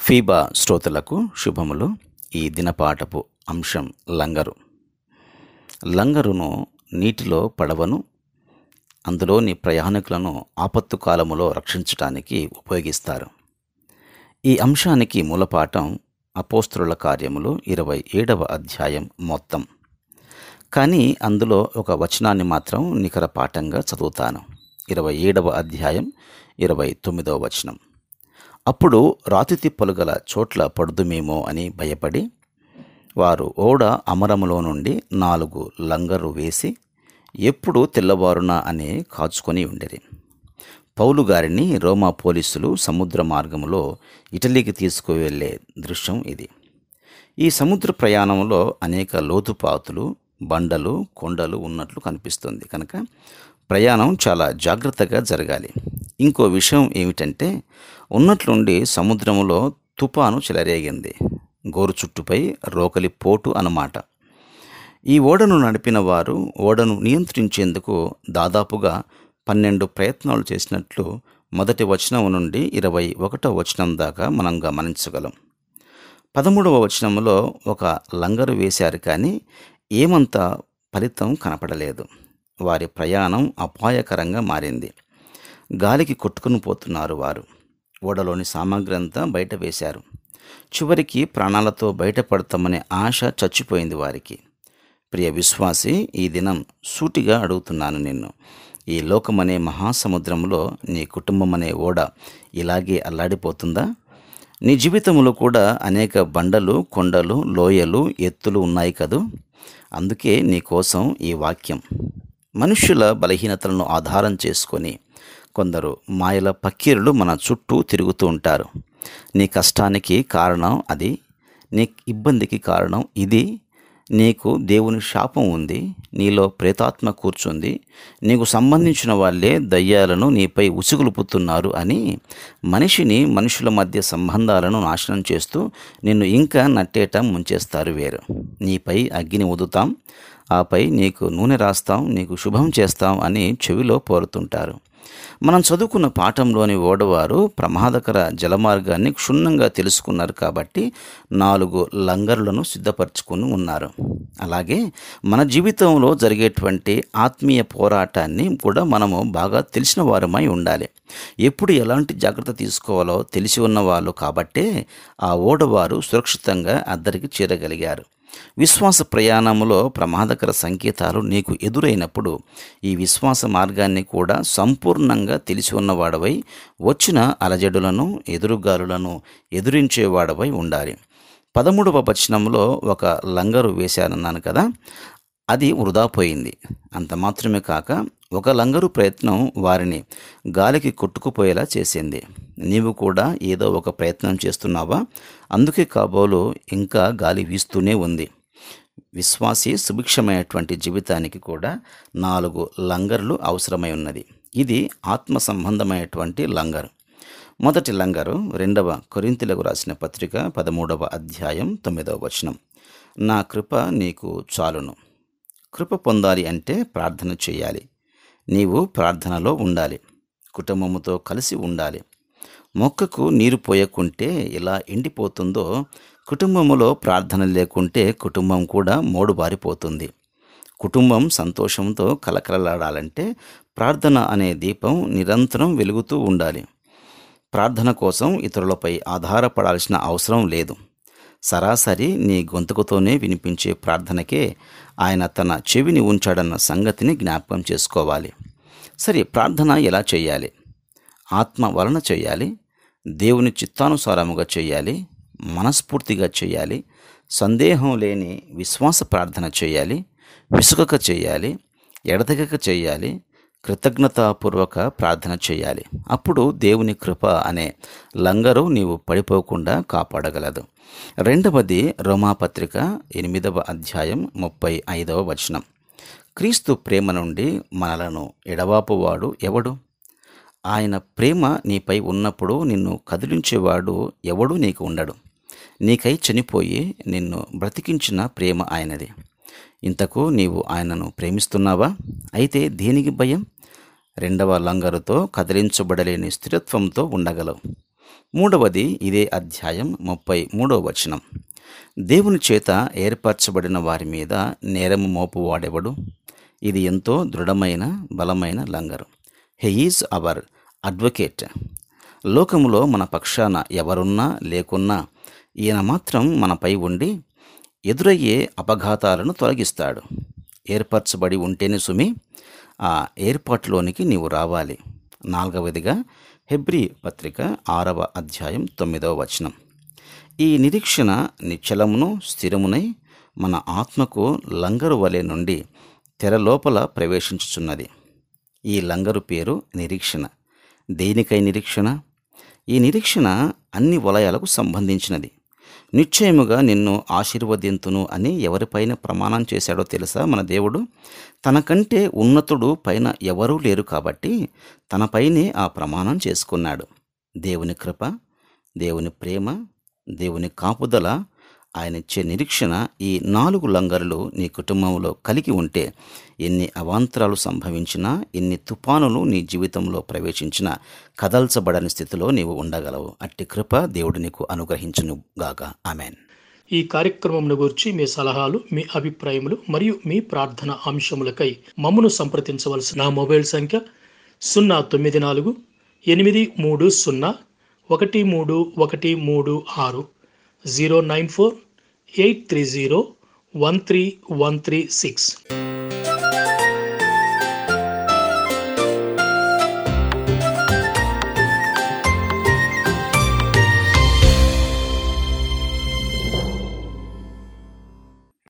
FIBA శ్రోతలకు శుభములు ఈ దినపాఠపు అంశం లంగరు లంగరును నీటిలో పడవను అందులోని ప్రయాణికులను ఆపత్తు కాలములో రక్షించటానికి ఉపయోగిస్తారు ఈ అంశానికి మూలపాఠం అపోస్తుల కార్యములు ఇరవై ఏడవ అధ్యాయం మొత్తం కానీ అందులో ఒక వచనాన్ని మాత్రం నికర పాఠంగా చదువుతాను ఇరవై ఏడవ అధ్యాయం ఇరవై తొమ్మిదవ వచనం అప్పుడు రాతి తిప్పలు గల చోట్ల పడుదుమేమో అని భయపడి వారు ఓడ అమరములో నుండి నాలుగు లంగరు వేసి ఎప్పుడు తెల్లవారున అని కాచుకొని ఉండేది పౌలు గారిని రోమా పోలీసులు సముద్ర మార్గములో ఇటలీకి తీసుకువెళ్ళే దృశ్యం ఇది ఈ సముద్ర ప్రయాణంలో అనేక లోతుపాతులు బండలు కొండలు ఉన్నట్లు కనిపిస్తుంది కనుక ప్రయాణం చాలా జాగ్రత్తగా జరగాలి ఇంకో విషయం ఏమిటంటే ఉన్నట్లుండి సముద్రములో తుపాను చెలరేగింది గోరు చుట్టుపై రోకలి పోటు అన్నమాట ఈ ఓడను నడిపిన వారు ఓడను నియంత్రించేందుకు దాదాపుగా పన్నెండు ప్రయత్నాలు చేసినట్లు మొదటి వచనం నుండి ఇరవై ఒకటో వచనం దాకా మనం గమనించగలం పదమూడవ వచనంలో ఒక లంగరు వేశారు కానీ ఏమంత ఫలితం కనపడలేదు వారి ప్రయాణం అపాయకరంగా మారింది గాలికి కొట్టుకుని పోతున్నారు వారు ఓడలోని సామాగ్రి అంతా బయట వేశారు చివరికి ప్రాణాలతో బయటపడతామనే ఆశ చచ్చిపోయింది వారికి ప్రియ విశ్వాసి ఈ దినం సూటిగా అడుగుతున్నాను నిన్ను ఈ లోకమనే మహాసముద్రంలో నీ కుటుంబం అనే ఓడ ఇలాగే అల్లాడిపోతుందా నీ జీవితంలో కూడా అనేక బండలు కొండలు లోయలు ఎత్తులు ఉన్నాయి కదూ అందుకే నీ కోసం ఈ వాక్యం మనుష్యుల బలహీనతలను ఆధారం చేసుకొని కొందరు మాయల పక్కీరులు మన చుట్టూ తిరుగుతూ ఉంటారు నీ కష్టానికి కారణం అది నీ ఇబ్బందికి కారణం ఇది నీకు దేవుని శాపం ఉంది నీలో ప్రేతాత్మ కూర్చుంది నీకు సంబంధించిన వాళ్ళే దయ్యాలను నీపై ఉసుగులుపుతున్నారు అని మనిషిని మనుషుల మధ్య సంబంధాలను నాశనం చేస్తూ నిన్ను ఇంకా నట్టేట ముంచేస్తారు వేరు నీపై అగ్గిని ఉదుతాం ఆపై నీకు నూనె రాస్తాం నీకు శుభం చేస్తాం అని చెవిలో పోరుతుంటారు మనం చదువుకున్న పాఠంలోని ఓడవారు ప్రమాదకర జలమార్గాన్ని క్షుణ్ణంగా తెలుసుకున్నారు కాబట్టి నాలుగు లంగర్లను సిద్ధపరచుకుని ఉన్నారు అలాగే మన జీవితంలో జరిగేటువంటి ఆత్మీయ పోరాటాన్ని కూడా మనము బాగా తెలిసిన వారమై ఉండాలి ఎప్పుడు ఎలాంటి జాగ్రత్త తీసుకోవాలో తెలిసి ఉన్నవాళ్ళు కాబట్టే ఆ ఓడవారు సురక్షితంగా అద్దరికి చేరగలిగారు విశ్వాస ప్రయాణంలో ప్రమాదకర సంకేతాలు నీకు ఎదురైనప్పుడు ఈ విశ్వాస మార్గాన్ని కూడా సంపూర్ణంగా తెలిసి ఉన్నవాడవై వచ్చిన అలజడులను ఎదురుగాలులను ఎదురించేవాడవై ఉండాలి పదమూడవ వచనంలో ఒక లంగరు వేశానన్నాను కదా అది వృధా పోయింది అంత మాత్రమే కాక ఒక లంగరు ప్రయత్నం వారిని గాలికి కొట్టుకుపోయేలా చేసింది నీవు కూడా ఏదో ఒక ప్రయత్నం చేస్తున్నావా అందుకే కాబోలు ఇంకా గాలి వీస్తూనే ఉంది విశ్వాసి సుభిక్షమైనటువంటి జీవితానికి కూడా నాలుగు లంగర్లు అవసరమై ఉన్నది ఇది ఆత్మ సంబంధమైనటువంటి లంగరు మొదటి లంగరు రెండవ కొరింతలకు రాసిన పత్రిక పదమూడవ అధ్యాయం తొమ్మిదవ వచనం నా కృప నీకు చాలును కృప పొందాలి అంటే ప్రార్థన చేయాలి నీవు ప్రార్థనలో ఉండాలి కుటుంబముతో కలిసి ఉండాలి మొక్కకు నీరు పోయకుంటే ఎలా ఎండిపోతుందో కుటుంబములో ప్రార్థన లేకుంటే కుటుంబం కూడా మోడుబారిపోతుంది కుటుంబం సంతోషంతో కలకలలాడాలంటే ప్రార్థన అనే దీపం నిరంతరం వెలుగుతూ ఉండాలి ప్రార్థన కోసం ఇతరులపై ఆధారపడాల్సిన అవసరం లేదు సరాసరి నీ గొంతుకుతోనే వినిపించే ప్రార్థనకే ఆయన తన చెవిని ఉంచాడన్న సంగతిని జ్ఞాపకం చేసుకోవాలి సరే ప్రార్థన ఎలా చేయాలి ఆత్మ వలన చేయాలి దేవుని చిత్తానుసారముగా చేయాలి మనస్ఫూర్తిగా చేయాలి సందేహం లేని విశ్వాస ప్రార్థన చేయాలి విసుగక చేయాలి ఎడతెగక చేయాలి కృతజ్ఞతాపూర్వక ప్రార్థన చేయాలి అప్పుడు దేవుని కృప అనే లంగరు నీవు పడిపోకుండా కాపాడగలదు రెండవది రోమాపత్రిక ఎనిమిదవ అధ్యాయం ముప్పై ఐదవ వచనం క్రీస్తు ప్రేమ నుండి మనలను ఎడవాపువాడు ఎవడు ఆయన ప్రేమ నీపై ఉన్నప్పుడు నిన్ను కదిలించేవాడు ఎవడు నీకు ఉండడు నీకై చనిపోయి నిన్ను బ్రతికించిన ప్రేమ ఆయనది ఇంతకు నీవు ఆయనను ప్రేమిస్తున్నావా అయితే దేనికి భయం రెండవ లంగరుతో కదిలించబడలేని స్థిరత్వంతో ఉండగలవు మూడవది ఇదే అధ్యాయం ముప్పై మూడవ వచనం దేవుని చేత ఏర్పరచబడిన వారి మీద నేరము మోపువాడెవడు ఇది ఎంతో దృఢమైన బలమైన లంగరు హె ఈజ్ అవర్ అడ్వకేట్ లోకములో మన పక్షాన ఎవరున్నా లేకున్నా ఈయన మాత్రం మనపై ఉండి ఎదురయ్యే అపఘాతాలను తొలగిస్తాడు ఏర్పరచబడి ఉంటేనే సుమి ఆ ఏర్పాటులోనికి నీవు రావాలి నాలుగవదిగా హెబ్రి పత్రిక ఆరవ అధ్యాయం తొమ్మిదవ వచనం ఈ నిరీక్షణ నిశ్చలమును స్థిరమునై మన ఆత్మకు లంగరు వలె నుండి తెరలోపల ప్రవేశించుచున్నది ఈ లంగరు పేరు నిరీక్షణ దేనికై నిరీక్షణ ఈ నిరీక్షణ అన్ని వలయాలకు సంబంధించినది నిశ్చయముగా నిన్ను ఆశీర్వదింతును అని ఎవరిపైన ప్రమాణం చేశాడో తెలుసా మన దేవుడు తనకంటే ఉన్నతుడు పైన ఎవరూ లేరు కాబట్టి తనపైనే ఆ ప్రమాణం చేసుకున్నాడు దేవుని కృప దేవుని ప్రేమ దేవుని కాపుదల ఆయన ఇచ్చే నిరీక్షణ ఈ నాలుగు లంగరులు నీ కుటుంబంలో కలిగి ఉంటే ఎన్ని అవాంతరాలు సంభవించినా ఎన్ని తుపానులు నీ జీవితంలో ప్రవేశించినా కదల్చబడని స్థితిలో నీవు ఉండగలవు అట్టి కృప దేవుడు నీకు అనుగ్రహించును గాక ఆమెన్ ఈ కార్యక్రమం గురించి మీ సలహాలు మీ అభిప్రాయములు మరియు మీ ప్రార్థన అంశములకై మమ్మను సంప్రదించవలసిన నా మొబైల్ సంఖ్య సున్నా తొమ్మిది నాలుగు ఎనిమిది మూడు సున్నా ఒకటి మూడు ఒకటి మూడు ఆరు zero nine four eight three zero one three one three six